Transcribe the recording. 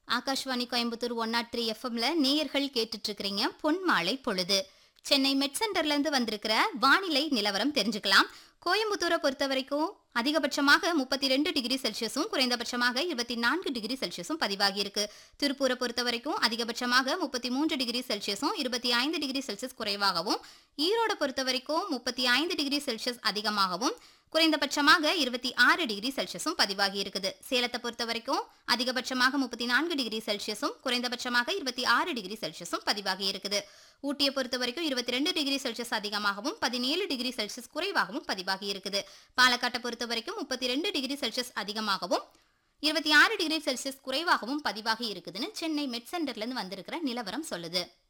Akashvani Coimbatore one nought three எஃப்எம்ல நேயர்கள் கேட்டுட்டு இருக்கிறீங்க பொன் மாலை பொழுது சென்னை மெட் சென்டர்ல இருந்து வந்திருக்கிற வானிலை நிலவரம் தெரிஞ்சுக்கலாம் கோயம்புத்தூரை பொறுத்த வரைக்கும் அதிகபட்சமாக முப்பத்தி ரெண்டு டிகிரி செல்சியஸும் குறைந்தபட்சமாக இருபத்தி நான்கு டிகிரி செல்சியஸும் பதிவாகி இருக்கு திருப்பூரை பொறுத்த வரைக்கும் அதிகபட்சமாக முப்பத்தி மூன்று டிகிரி செல்சியஸும் இருபத்தி ஐந்து டிகிரி செல்சியஸ் குறைவாகவும் ஈரோடு பொறுத்த வரைக்கும் முப்பத்தி ஐந்து டிகிரி செல்சியஸ் அதிகமாகவும் குறைந்தபட்சமாக இருபத்தி ஆறு டிகிரி செல்சியஸும் பதிவாகி இருக்குது சேலத்தை பொறுத்த வரைக்கும் அதிகபட்சமாக முப்பத்தி நான்கு டிகிரி செல்சியஸும் குறைந்தபட்சமாக இருபத்தி ஆறு டிகிரி செல்சியஸும் பதிவாகி இருக்குது ஊட்டியை பொறுத்த வரைக்கும் இருபத்தி ரெண்டு டிகிரி செல்சியஸ் அதிகமாகவும் பதினேழு டிகிரி செல்சியஸ் குறைவாகவும் பதிவாகி இருக்குது பாலக்காட்டை பொறுத்த வரைக்கும் முப்பத்தி ரெண்டு டிகிரி செல்சியஸ் அதிகமாகவும் இருபத்தி ஆறு டிகிரி செல்சியஸ் குறைவாகவும் பதிவாகி இருக்குதுன்னு சென்னை மெட் சென்டர்ல இருந்து வந்திருக்கிற நிலவரம் சொல்லுது